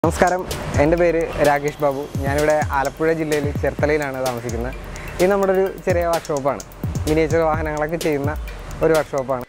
നമസ്കാരം എൻ്റെ പേര് രാകേഷ് ബാബു ഞാനിവിടെ ആലപ്പുഴ ജില്ലയിൽ ചേർത്തലയിലാണ് താമസിക്കുന്നത് ഇത് നമ്മുടെ ഒരു ചെറിയ വർക്ക്ഷോപ്പാണ് മിനിയേച്ചർ വാഹനങ്ങളൊക്കെ ചെയ്യുന്ന ഒരു വർക്ക്ഷോപ്പാണ്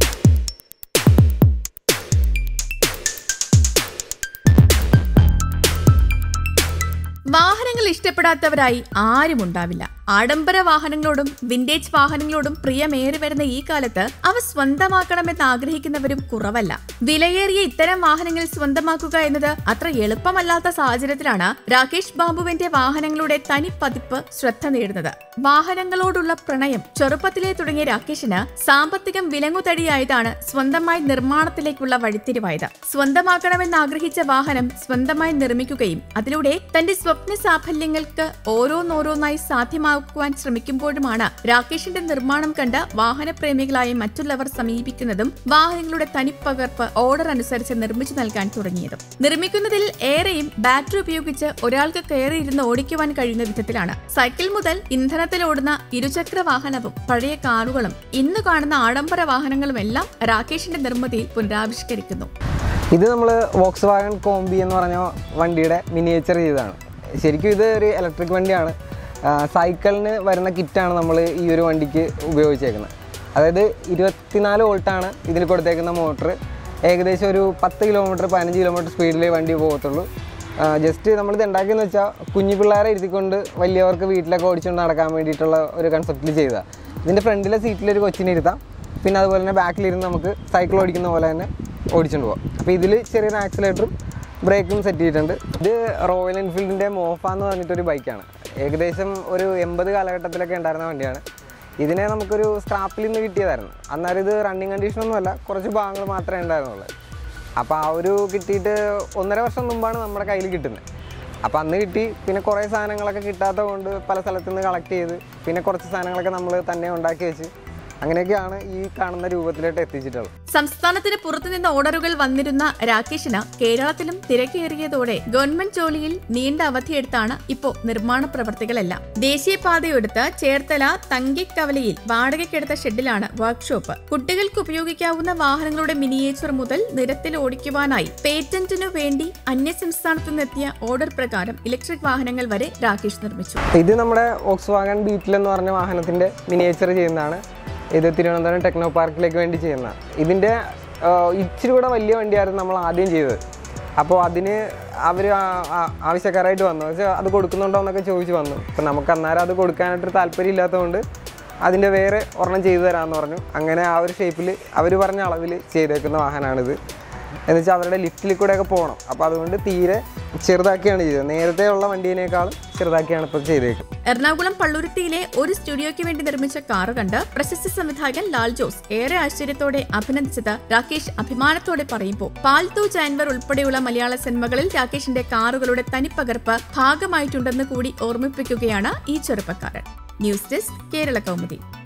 വാഹനങ്ങൾ ഇഷ്ടപ്പെടാത്തവരായി ആരും ഉണ്ടാവില്ല ആഡംബര വാഹനങ്ങളോടും വിന്റേജ് വാഹനങ്ങളോടും പ്രിയമേറി വരുന്ന ഈ കാലത്ത് അവ സ്വന്തമാക്കണമെന്ന് ആഗ്രഹിക്കുന്നവരും കുറവല്ല വിലയേറിയ ഇത്തരം വാഹനങ്ങൾ സ്വന്തമാക്കുക എന്നത് അത്ര എളുപ്പമല്ലാത്ത സാഹചര്യത്തിലാണ് രാകേഷ് ബാബുവിന്റെ വാഹനങ്ങളുടെ തനി പതിപ്പ് ശ്രദ്ധ നേടുന്നത് വാഹനങ്ങളോടുള്ള പ്രണയം ചെറുപ്പത്തിലേ തുടങ്ങിയ രാകേഷിന് സാമ്പത്തികം വിലങ്ങുതടിയായതാണ് സ്വന്തമായി നിർമ്മാണത്തിലേക്കുള്ള വഴിത്തിരിവായത് സ്വന്തമാക്കണമെന്ന് ആഗ്രഹിച്ച വാഹനം സ്വന്തമായി നിർമ്മിക്കുകയും അതിലൂടെ തന്റെ സ്വപ്ന സാഫല്യങ്ങൾക്ക് ഓരോന്നോരോന്നായി സാധ്യമാക്കുവാൻ ശ്രമിക്കുമ്പോഴുമാണ് രാകേഷിന്റെ നിർമ്മാണം കണ്ട് വാഹനപ്രേമികളായ മറ്റുള്ളവർ സമീപിക്കുന്നതും വാഹനങ്ങളുടെ തനിപ്പകർപ്പ് ഓർഡർ അനുസരിച്ച് നിർമ്മിച്ചു നൽകാൻ തുടങ്ങിയതും നിർമ്മിക്കുന്നതിൽ ഏറെയും ബാറ്ററി ഉപയോഗിച്ച് ഒരാൾക്ക് കയറിയിരുന്ന് ഓടിക്കുവാൻ കഴിയുന്ന വിധത്തിലാണ് സൈക്കിൾ മുതൽ ഇന്ധനത്തിൽ ഓടുന്ന ഇരുചക്ര വാഹനവും പഴയ കാറുകളും ഇന്ന് കാണുന്ന ആഡംബര വാഹനങ്ങളുമെല്ലാം രാകേഷിന്റെ നിർമ്മിതിയിൽ പുനരാവിഷ്കരിക്കുന്നു ഇത് നമ്മൾ വോക്സ് വാഗൺ കോംബി എന്ന് പറഞ്ഞ വണ്ടിയുടെ മിനിയേച്ചർ ചെയ്തതാണ് ശരിക്കും ഇത് ഒരു ഇലക്ട്രിക് വണ്ടിയാണ് ആ, സൈക്കിളിന് വരുന്ന കിറ്റാണ് നമ്മൾ ഈ ഒരു വണ്ടിക്ക് ഉപയോഗിച്ചേക്കുന്നത് അതായത് ഇരുപത്തിനാല് വോൾട്ടാണ് ഇതിൽ കൊടുത്തേക്കുന്ന മോട്ടർ ഏകദേശം ഒരു പത്ത് കിലോമീറ്റർ പതിനഞ്ച് കിലോമീറ്റർ സ്പീഡിൽ വണ്ടി പോകത്തുള്ളൂ ജസ്റ്റ് നമ്മളിത് ഉണ്ടാക്കിയെന്ന് വെച്ചാൽ കുഞ്ഞു പിള്ളേരെ ഇരുത്തിക്കൊണ്ട് വലിയവർക്ക് വീട്ടിലൊക്കെ ഓടിച്ചുകൊണ്ട് നടക്കാൻ വേണ്ടിയിട്ടുള്ള ഒരു കൺസെപ്റ്റിൽ ചെയ്തതാണ് ഇതിൻ്റെ ഫ്രണ്ടിലെ സീറ്റിൽ ഒരു കൊച്ചിനെ ഇരുത്താം പിന്നെ അതുപോലെ തന്നെ ബാക്കിലിരുന്ന് നമുക്ക് സൈക്കിൾ ഓടിക്കുന്ന പോലെ തന്നെ ഓടിച്ചുകൊണ്ട് പോകാം അപ്പോൾ ഇതിൽ ചെറിയൊരു ആക്സിലേറ്ററും ബ്രേക്കും സെറ്റ് ചെയ്തിട്ടുണ്ട് ഇത് റോയൽ എൻഫീൽഡിൻ്റെ മോഫ എന്ന് പറഞ്ഞിട്ടൊരു ബൈക്കാണ് ഏകദേശം ഒരു എൺപത് കാലഘട്ടത്തിലൊക്കെ ഉണ്ടായിരുന്ന വണ്ടിയാണ് ഇതിനെ നമുക്കൊരു സ്ക്രാപ്പിൽ നിന്ന് കിട്ടിയതായിരുന്നു അന്നേരം ഇത് റണ്ണിങ് കണ്ടീഷനൊന്നുമല്ല കുറച്ച് ഭാഗങ്ങൾ മാത്രമേ ഉണ്ടായിരുന്നുള്ളൂ അപ്പോൾ ആ ഒരു കിട്ടിയിട്ട് ഒന്നര വർഷം മുമ്പാണ് നമ്മുടെ കയ്യിൽ കിട്ടുന്നത് അപ്പോൾ അന്ന് കിട്ടി പിന്നെ കുറേ സാധനങ്ങളൊക്കെ കിട്ടാത്ത കൊണ്ട് പല സ്ഥലത്തു നിന്ന് കളക്ട് ചെയ്ത് പിന്നെ കുറച്ച് സാധനങ്ങളൊക്കെ നമ്മൾ തന്നെ ഉണ്ടാക്കി വെച്ച് അങ്ങനെയൊക്കെയാണ് ഈ കാണുന്ന രൂപത്തിലോട്ട് എത്തിച്ചിട്ടുള്ളത് സംസ്ഥാനത്തിന് പുറത്തുനിന്ന് ഓർഡറുകൾ വന്നിരുന്ന രാകേഷിന് കേരളത്തിലും തിരക്കേറിയതോടെ ഗവൺമെന്റ് ജോലിയിൽ നീണ്ട അവധിയെടുത്താണ് ഇപ്പോ നിർമ്മാണ പ്രവർത്തികളെല്ലാം ദേശീയപാതയെടുത്ത് ചേർത്തല തങ്കിക്കവലയിൽ വാടകയ്ക്കെടുത്ത ഷെഡിലാണ് വർക്ക്ഷോപ്പ് കുട്ടികൾക്ക് ഉപയോഗിക്കാവുന്ന വാഹനങ്ങളുടെ മിനിയേച്ചർ മുതൽ നിരത്തിൽ ഓടിക്കുവാനായി പേറ്റന്റിനു വേണ്ടി അന്യസംസ്ഥാനത്തു നിന്നെത്തിയ ഓർഡർ പ്രകാരം ഇലക്ട്രിക് വാഹനങ്ങൾ വരെ രാകേഷ് നിർമ്മിച്ചു ഇത് നമ്മുടെ ഓക്സ് വാഗൺ ബീറ്റിൽ എന്ന് പറഞ്ഞ വാഹനത്തിൻ്റെ മിനിയേച്ചർ ചെയ്യുന്നതാണ് ഇത് തിരുവനന്തപുരം ടെക്നോ പാർക്കിലേക്ക് വേണ്ടി ചെയ്യുന്ന ഇതിൻ്റെ ഇച്ചിരി കൂടെ വലിയ വണ്ടിയായിരുന്നു നമ്മൾ ആദ്യം ചെയ്തത് അപ്പോൾ അതിന് അവർ ആവശ്യക്കാരായിട്ട് വന്നു പക്ഷേ അത് കൊടുക്കുന്നുണ്ടോ എന്നൊക്കെ ചോദിച്ച് വന്നു അപ്പോൾ നമുക്ക് അന്നേരം അത് കൊടുക്കാനായിട്ടൊരു താല്പര്യം ഇല്ലാത്തതുകൊണ്ട് അതിൻ്റെ വേറെ ഒരെണ്ണം ചെയ്തു തരാമെന്ന് പറഞ്ഞു അങ്ങനെ ആ ഒരു ഷേപ്പിൽ അവർ പറഞ്ഞ അളവിൽ ചെയ്തേക്കുന്ന വാഹനമാണിത് എന്ന് വെച്ചാൽ അവരുടെ ലിഫ്റ്റിൽ കൂടെയൊക്കെ പോകണം അപ്പോൾ അതുകൊണ്ട് തീരെ ചെറുതാക്കിയാണ് ചെയ്തത് നേരത്തെ ഉള്ള വണ്ടീനേക്കാളും ചെറുതാക്കിയാണ് ഇപ്പോൾ ചെയ്തേക്കുന്നത് എറണാകുളം പള്ളുരുത്തിയിലെ ഒരു സ്റ്റുഡിയോയ്ക്ക് വേണ്ടി നിർമ്മിച്ച കാറ് കണ്ട് പ്രശസ്ത സംവിധായകൻ ലാൽ ജോസ് ഏറെ ആശ്ചര്യത്തോടെ അഭിനന്ദിച്ചത് രാകേഷ് അഭിമാനത്തോടെ പറയുമ്പോൾ പാൽത്തു ജാൻവർ ഉൾപ്പെടെയുള്ള മലയാള സിനിമകളിൽ രാകേഷിന്റെ കാറുകളുടെ തനിപ്പകർപ്പ് ഭാഗമായിട്ടുണ്ടെന്ന് കൂടി ഓർമ്മിപ്പിക്കുകയാണ് ഈ ചെറുപ്പക്കാരൻ ന്യൂസ് ഡെസ്ക് കേരള കൗമുദി